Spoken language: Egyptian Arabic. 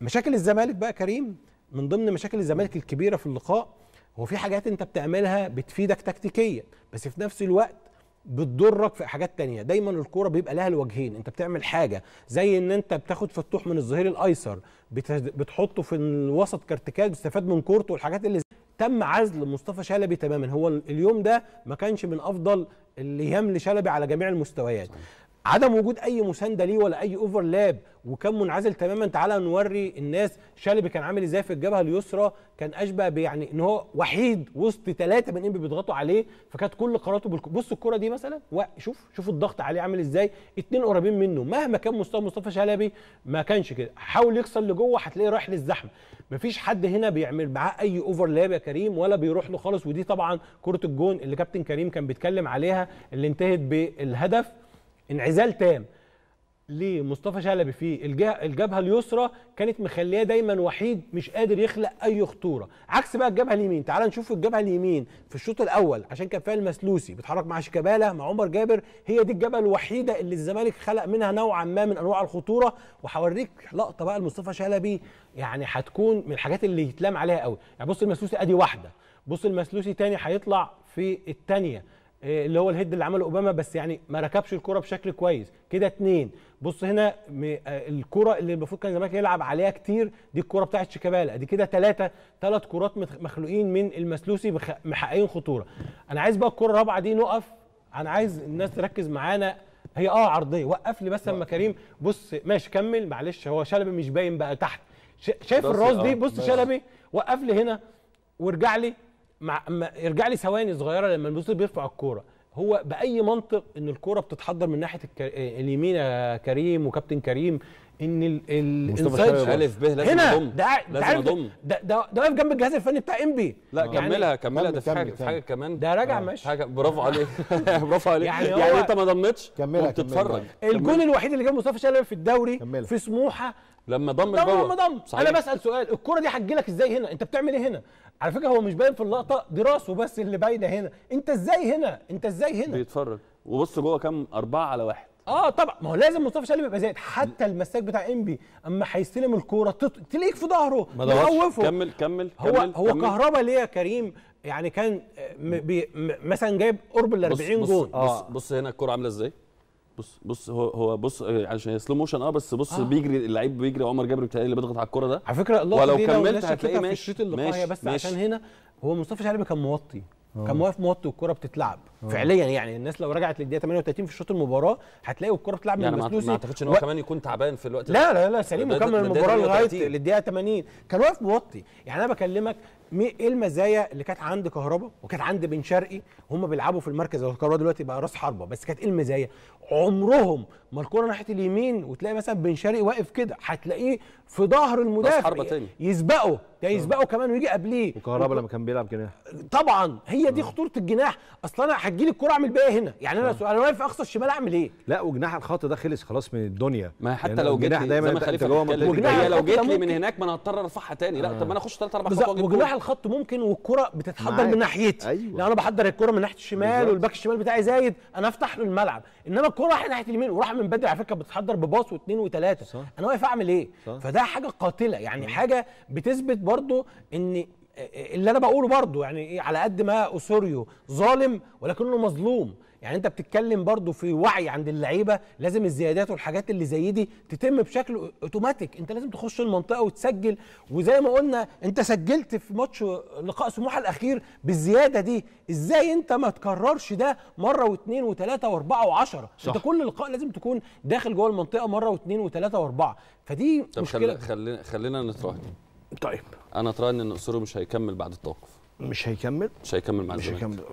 مشاكل الزمالك بقى كريم من ضمن مشاكل الزمالك الكبيره في اللقاء هو في حاجات انت بتعملها بتفيدك تكتيكيا بس في نفس الوقت بتضرك في حاجات تانية دايما الكوره بيبقى لها الوجهين انت بتعمل حاجه زي ان انت بتاخد فتوح من الظهير الايسر بت- بتحطه في الوسط كارتكال بتستفاد من كورته والحاجات اللي تم عزل مصطفى شلبي تماما هو اليوم ده ما كانش من افضل الايام لشلبي على جميع المستويات عدم وجود اي مسانده ليه ولا اي اوفرلاب وكان منعزل تماما تعالى نوري الناس شلبي كان عامل ازاي في الجبهه اليسرى كان اشبه بيعني ان هو وحيد وسط ثلاثه من انبي بيضغطوا عليه فكانت كل قراراته بالك... بص الكره دي مثلا و- شوف شوف الضغط عليه عامل ازاي اتنين قريبين منه مهما كان مستوى مصطفى شلبي ما كانش كده حاول يكسر لجوه هتلاقيه رايح للزحمه مفيش حد هنا بيعمل معاه اي اوفرلاب يا كريم ولا بيروح له خالص ودي طبعا كره الجون اللي كابتن كريم كان بيتكلم عليها اللي انتهت بالهدف انعزال تام لمصطفى شلبي في الجه- الجبهه اليسرى كانت مخليه دايما وحيد مش قادر يخلق اي خطوره عكس بقى الجبهه اليمين تعال نشوف الجبهه اليمين في الشوط الاول عشان كان فيها المسلوسي بيتحرك مع شيكابالا مع عمر جابر هي دي الجبهه الوحيده اللي الزمالك خلق منها نوعا ما من انواع الخطوره وهوريك لقطه بقى لمصطفى شلبي يعني هتكون من الحاجات اللي يتلام عليها قوي يعني بص المسلوسي ادي واحده بص المسلوسي تاني هيطلع في الثانيه إيه اللي هو الهيد اللي عمله اوباما بس يعني ما ركبش الكره بشكل كويس كده اتنين بص هنا م- آه، الكره اللي المفروض كان الزمالك يلعب عليها كتير دي الكره بتاعت شيكابالا دي كده ثلاثه ثلاث كرات مت- مخلوقين من المسلوسي بخ- محققين خطوره انا عايز بقى الكره الرابعه دي نقف انا عايز الناس تركز معانا هي اه عرضيه وقف لي بس اما كريم بص ماشي كمل معلش هو شلبي مش باين بقى تحت ش- شايف بس الراس آه، دي بص بس. شلبي وقف لي هنا وارجع لي مع ما يرجع لي ثواني صغيره لما المدرب بيرفع الكوره هو باي منطق ان الكوره بتتحضر من ناحيه الك... اليمين يا كريم وكابتن كريم ان ال... ال... مصطفى الانسايد شلبي شوت- الف ب لازم هنا اضم ده قاعد- انت لازم عارف اضم ده ده ده واقف جنب الجهاز الفني بتاع انبي لا يعني كملها كملها ده في كمل، حاجه في كمل، حاجه في كمل. حاجه كمان ده راجع آه، ماشي. حاجه برافو عليك برافو عليك يعني يعني, هو- يعني انت ما ضمتش كملها، وبتتفرج كملها. الجون الوحيد اللي جاب مصطفى شلبي في الدوري كملها. في سموحه لما ضم ضم لجوه ضم ضم صحيح. انا بسال سؤال الكره دي هتجي لك ازاي هنا انت بتعمل ايه هنا على فكره هو مش باين في اللقطه دي راسه بس اللي باينه هنا انت ازاي هنا انت ازاي هنا بيتفرج وبص جوه كام أربعة على واحد اه طبعا ما هو لازم مصطفى شلبي يبقى زايد حتى المساك بتاع انبي اما هيستلم الكوره تط... تلاقيك في ظهره ما ضغطش يخوفه كمل كمل هو كمل هو كمل. كهربا ليه يا كريم يعني كان آه، م... بي... م... مثلا جايب قرب ال بص 40 بص جون بص, بص هنا الكرة عاملة ازاي بص بص هو هو بص آه، عشان سلو موشن اه بس بص آه. بيجري اللعيب بيجري عمر جابر بتاعي اللي بيضغط على الكرة ده على فكره اللقطه ولو دي لو كملت الناس هتلاقيه شافتها في ماشي، الشوط اللقاء هي ماشي، بس ماشي. عشان هنا هو مصطفى شلبي كان موطي كان واقف موطي والكره بتتلعب فعليا يعني الناس لو رجعت للدقيقه 38 في شوط المباراه هتلاقي الكره بتلعب من يعني ما المسلوسي ما اعتقدش ان هو و- كمان يكون تعبان في الوقت ده لا لا لا سليم ده- ده- وكمل ده المباراه 38. لغايه للدقيقه 80 كان واقف موطي يعني انا بكلمك مي- ايه المزايا اللي كانت عند كهربا وكانت عند بن شرقي هم بيلعبوا في المركز هو كهربا دلوقتي بقى راس حربه بس كانت ايه المزايا عمرهم ما الكره ناحيه اليمين وتلاقي مثلا بن شرقي واقف كده هتلاقيه في ظهر المدافع حربة تاني. يسبقه ده يسبقه كمان ويجي قبليه وكهربا لما كان بيلعب جناح طبعا هي دي خطوره الجناح اصل انا هتجيلي الكره اعمل بيها هنا يعني انا سؤال انا واقف اقصى الشمال اعمل ايه لا وجناح الخط ده خلص خلاص من الدنيا ما حتى يعني لو جيت الجناح لي دايما زي ما انت- خليفه انت جوه بيتكلم، منطقة وجناح هي لو الخط جيت ده لي من ممكن- هناك ما انا هضطر ارفعها تاني لا طب ما انا اخش ثلاث اربع بالظبط خطوات واجيب وجناح جول. الخط ممكن والكره بتتحضر معاك. من ناحيتي أيوة. لو انا بحضر الكره من ناحيه الشمال بالظبط. والباك الشمال بتاعي زايد انا افتح له الملعب انما الكره رايحه ناحيه اليمين وراح من بدري على فكره بتتحضر بباص واثنين وثلاثه صح. انا واقف اعمل ايه صح. فده حاجه قاتله يعني حاجه بتثبت برضو ان اللي انا بقوله برضو يعني ايه على قد ما اوسوريو ظالم ولكنه مظلوم يعني انت بتتكلم برضو في وعي عند اللعيبه لازم الزيادات والحاجات اللي زي دي تتم بشكل اوتوماتيك انت لازم تخش المنطقه وتسجل وزي ما قلنا انت سجلت في ماتش لقاء سموحه الاخير بالزياده دي ازاي انت ما تكررش ده مره واثنين وثلاثه واربعه وعشره انت كل لقاء لازم تكون داخل جوه المنطقه مره واثنين وثلاثه واربعه فدي طب مشكله خلي خلينا خلينا نتراهن طيب انا اتراهن ان اسوريو مش هيكمل بعد التوقف مش هيكمل مش هيكمل مع مش الزمالك هيكمل